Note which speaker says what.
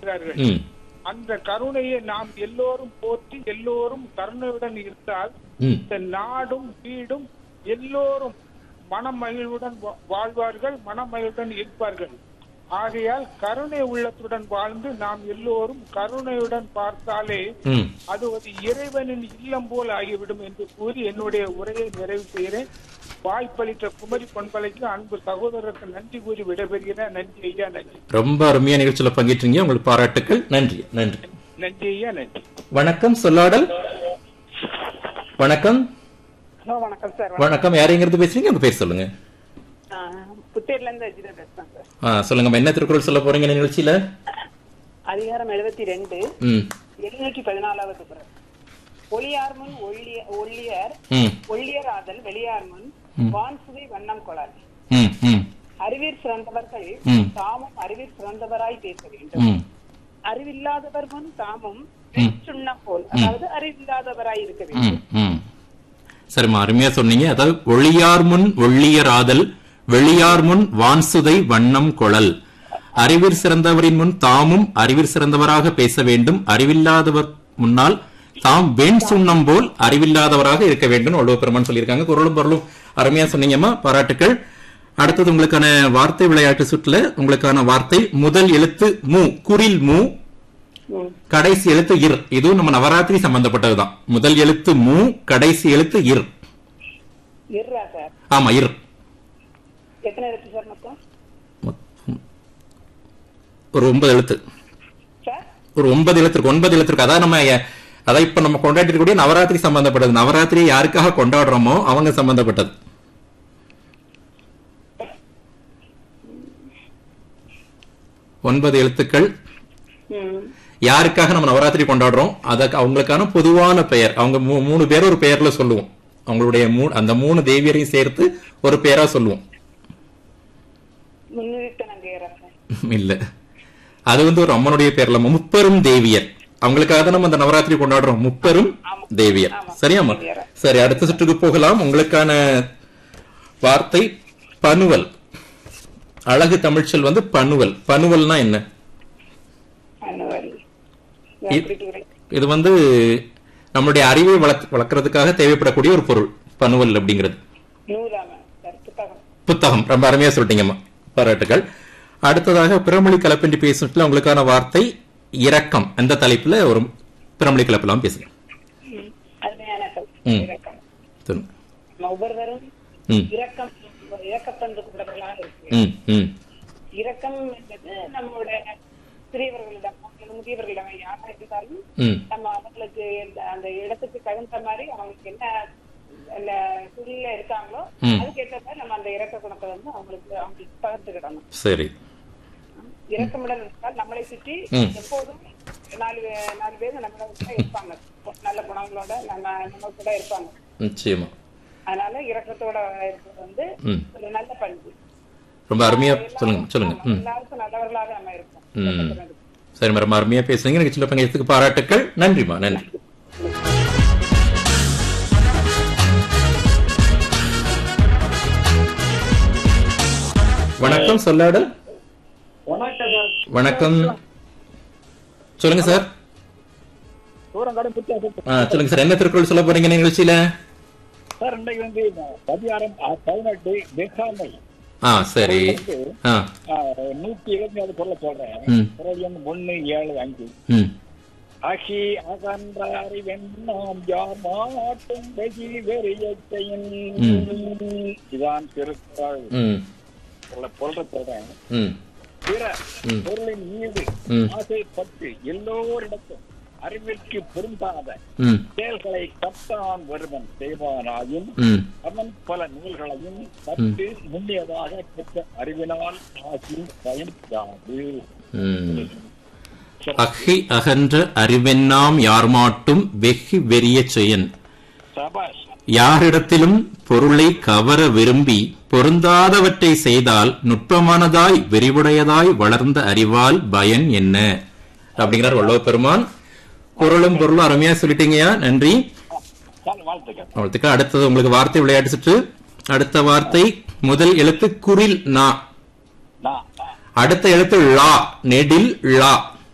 Speaker 1: இருக்கிறார்கள்
Speaker 2: ம்
Speaker 1: அந்த கருணையை நாம் எல்லோரும் போற்றி எல்லோரும் கருணையுடன் இருந்தால்
Speaker 2: ம்
Speaker 1: இந்த நாடும் வீடும் எல்லோரும் மனமகிழ்வுடன் வா- வாழ்வார்கள் மனமகிழ்வுடன் இருப்பார்கள் ஆகையால் கருணை உள்ளத்துடன் வாழ்ந்து நாம் எல்லோரும் கருணையுடன் பார்த்தாலே
Speaker 2: ம்
Speaker 1: அது ஒரு இறைவனின் இல்லம் போல் ஆகிவிடும் என்று கூறி என்னுடைய உரையை நிறைவு செய்கிறேன் வாய்ப்பளித்த குமரி பொன்பலைக்கு அன்பு சகோதரருக்கு நன்றி கூறி விடைபெறுகிறேன் நன்றி ஐயா நன்றி
Speaker 2: ரொம்ப அருமையா நிகழ்ச்சியில பங்கேற்றீங்க உங்களுக்கு பாராட்டுக்கள் நன்றி நன்றி
Speaker 1: நன்றி ஐயா நன்றி
Speaker 2: வணக்கம் சொல்லாடல் வணக்கம்
Speaker 3: ஹலோ வணக்கம் சார்
Speaker 2: வணக்கம் யாரைங்கிறது பேசுறீங்க உங்க பேர் சொல்லுங்க
Speaker 3: புத்தேர்ல இருந்து அஜிதா பேசுறேன் சார்
Speaker 2: ஆ சொல்லுங்க என்ன திருக்குறள் சொல்ல போறீங்க இந்த நிகழ்ச்சியில
Speaker 3: அதிகாரம் எழுபத்தி ரெண்டு
Speaker 2: ம்
Speaker 3: எழுநூற்றி பதினாலாவது குரல் ஒளியார் முன் ஒள்ளிய ஒள்ளியர்
Speaker 2: ம்
Speaker 3: ஒள்ளியர் ஆதல் வெளியார் முன் வான்சுவை வண்ணம் கொளார்
Speaker 2: ம் ம்
Speaker 3: அறிவீர் சிறந்தவர்கள்
Speaker 2: ம்.
Speaker 3: தாமும் அறிவீர் சிறந்தவராய் பேச வேண்டும்
Speaker 2: ம்
Speaker 3: அறிவில்லாதவர் முன் தாமும்
Speaker 2: ம்.
Speaker 3: சுண்ணம் போல் அதாவது அறிவில்லாதவராய் இருக்க வேண்டும்
Speaker 2: ம் ம் சரிம்மா அருமையா சொன்னீங்க அதாவது ஒளியார் முன் ஒள்ளியர் ஆதல் வெளியார் முன் வான்சுதை வண்ணம் கொளல் அறிவிற் சிறந்தவரின் முன் தாமும் அறிவிற் சிறந்தவராக பேச வேண்டும் அறிவில்லாதவர் முன்னால் தாம் வெண் சுண்ணம் போல் அறிவில்லாதவராக இருக்க வேண்டும் வள்ளுவ பெருமான் சொல்லியிருக்காங்க குரலும் பொருளும் அருமையா சொன்னீங்கம்மா பாராட்டுக்கள் அடுத்தது உங்களுக்கான வார்த்தை விளையாட்டு சுற்றுல உங்களுக்கான வார்த்தை முதல் எழுத்து மு குரில் மு
Speaker 3: ம்.
Speaker 2: கடைசி எழுத்து இர் இதுவும் நம்ம நவராத்திரி சம்பந்தப்பட்டதுதான் முதல் எழுத்து மு கடைசி எழுத்து இர்
Speaker 3: இருறா சார்
Speaker 2: ஆமா இர்
Speaker 3: எத்தனை இருக்கு சார் மொத்தம்
Speaker 2: ஒரு ஒன்பது எழுத்து
Speaker 3: சார்
Speaker 2: ஒரு ஒன்பது எழுத்து ஒன்பது எழுத்து இருக்கு அதான் நம்ம அஹ், அதான் இப்ப நம்ம கொண்டாடிட்டு இருக்கக்கூடிய நவராத்திரி சம்பந்தப்பட்டது நவராத்திரியை யாருக்காக கொண்டாடுறோமோ அவங்க சம்பந்தப்பட்டது ஒன்பது எழுத்துக்கள்
Speaker 3: ம்
Speaker 2: யாருக்காக நம்ம நவராத்திரி கொண்டாடுறோம் அதற்கு அவங்களுக்கான பொதுவான பெயர் அவங்க மூ- மூணு பேர் ஒரு பெயர்ல சொல்லுவோம் அவங்களுடைய மூ அந்த மூணு தேவியரையும் சேர்த்து ஒரு பெயரா சொல்லுவோம்
Speaker 3: முன்னிறுத்த நங்கையரா சார்
Speaker 2: இல்ல அது வந்து ஒரு அம்மனுடைய பேர்ல முப்பெரும் தேவியர் அவங்களுக்காக தான் நம்ம அந்த நவராத்திரி கொண்டாடுறோம் முப்பெரும் தேவியர் சரியாம்மா சரி அடுத்த சுற்றுக்கு போகலாம் உங்களுக்கான வார்த்தை பனுவல் அழகு தமிழ்ச்சொல் வந்து பனுவல் பனுவல்னா என்ன
Speaker 3: அனுவல்
Speaker 2: இ- இது வந்து நம்மளுடைய அறிவை வளர்க்க வளர்க்கறதுக்காக தேவைப்படக்கூடிய ஒரு பொருள் பனுவல் அப்படிங்கிறது
Speaker 3: நூலாம சார் புத்தகம்
Speaker 2: புத்தகம் ரொம்ப அருமையா சொல்லிட்டீங்கம்மா பாராட்டுகள் அடுத்ததாக பிறமொழி கலப்பின்றி பேசுறதுல உங்களுக்கான வார்த்தை இரக்கம் அந்த தலைப்புல ஒரு பிறமொழி கலப்பெல்லாம் பேசுங்க
Speaker 3: அருமையான சொல்.
Speaker 2: ம்.
Speaker 3: இரக்கம்
Speaker 2: சொல்லுங்க.
Speaker 3: நம்ம ஒவ்வொருவரும்
Speaker 2: ம்
Speaker 3: இரக்கம் இரக்கப்பண்பு கொண்டவர்களாக இருக்கு
Speaker 2: ம் ம்
Speaker 3: இரக்கம் என்பது நம்மளுடைய சிறியவர்களிடம் அல்லது முதியவர்களிடம் யாராக இருந்தாலும்
Speaker 2: ம்
Speaker 3: நம்ம அவங்களுக்கு இந்த- அந்த இடத்துக்கு தகுந்த மாதிரி அவங்களுக்கு என்ன அந்த சூழ்நிலை இருக்காங்களோ
Speaker 2: ம்.
Speaker 3: அதுக்கேற்ற மாதிரி நம்ம அந்த இரக்க குணத்தை வந்து அவங்களுக்கு அவங்களுக்கு பகிர்ந்துக்கிடணும்
Speaker 2: சரி
Speaker 3: இரக்கமுடன் இருந்தால் நம்மளை சுற்றி
Speaker 2: ம்.
Speaker 3: எப்போதும் நாலு பே- நாலு பேர் நம்ம கூட இருப்பாங்க நல்ல குணங்களோட நம்ம நம்ம கூட இருப்பாங்க
Speaker 2: நிச்சயமா
Speaker 3: அதனால இரக்கத்தோட இருக்கிறது வந்து
Speaker 2: ம்
Speaker 3: ஒரு நல்ல பண்பு
Speaker 2: ரொம்ப அருமையா சொல்லுங்க சொல்லுங்க
Speaker 3: ஆமா,
Speaker 2: ம்
Speaker 3: எல்லாருக்கும் நல்லவர்களாக நம்ம இருப்போம்
Speaker 2: ம்.
Speaker 3: இரக்கத்துடன் இருப்போம்.
Speaker 2: சரி ரொம்ப அருமையா பேசுறீங்க எனக்கு சில பங்கேற்றதுக்கு பாராட்டுக்கள் நன்றிம்மா நன்றி வணக்கம் சொல்லாடல்
Speaker 1: வணக்கம் சார்
Speaker 2: வணக்கம் சொல்லுங்க சார்
Speaker 1: தூரங்காடு புத்தியாசம்
Speaker 2: ஆ, சொல்லுங்க சார் என்ன திருக்குறள் சொல்ல போறீங்க இந்த நிகழ்ச்சியில
Speaker 1: சார் இன்னைக்கு வந்து பதினாறாம் பதினெட்டு வெக்காமை
Speaker 2: ஆ சரி ஆ
Speaker 1: நூத்தி இருபத்தி நாலு பொருளை சொல்றேன்
Speaker 2: ம்.
Speaker 1: குரல் எண் ஒண்ணு ஏழு அஞ்சு
Speaker 2: ம்
Speaker 1: அகி அகன்றாரி வெண்ணாம் யார் மாட்டும் வெகி வெறியத்தையின் இதான் திருக்குறள்
Speaker 2: ம்
Speaker 1: சொல்ல பொருளை சொல்றேன்
Speaker 2: ம்
Speaker 1: பிற
Speaker 2: ம்.
Speaker 1: பொருளின் மீது
Speaker 2: ம்.
Speaker 1: ஆசைப்பட்டு எல்லோரிடத்தும் அறிவிற்கு பொருந்தாத
Speaker 2: ம்
Speaker 1: செயல்களை கத்தான் ஒருவன் செய்வானாயின்
Speaker 2: ம்
Speaker 1: அவன் பல நூல்களையும் கற்று முன்னியதாக பெற்ற அறிவினால் ஆசி பயன் யாது
Speaker 2: ம். அகி அகன்ற அறிவெண்ணாம் யார்மாட்டும் வெகி வெறிய செயன்
Speaker 1: சபாஷ்
Speaker 2: யாரிடத்திலும் பொருளை கவர விரும்பி பொருந்தாதவற்றை செய்தால் நுட்பமானதாய் விரிவுடையதாய் வளர்ந்த அறிவால் பயன் என்ன அப்படிங்கிறார் வள்ளுவ பெருமான் பொருளும் பொருளும் அருமையா சொல்லிட்டீங்கயா நன்றி
Speaker 1: சார் வாழ்த்துக்கள்
Speaker 2: அவளுக்கு அடுத்தது உங்களுக்கு வார்த்தை விளையாட்டு சுற்று அடுத்த வார்த்தை முதல் எழுத்து குரில் நா
Speaker 1: நான்
Speaker 2: அடுத்த எழுத்து லா நெடில் லா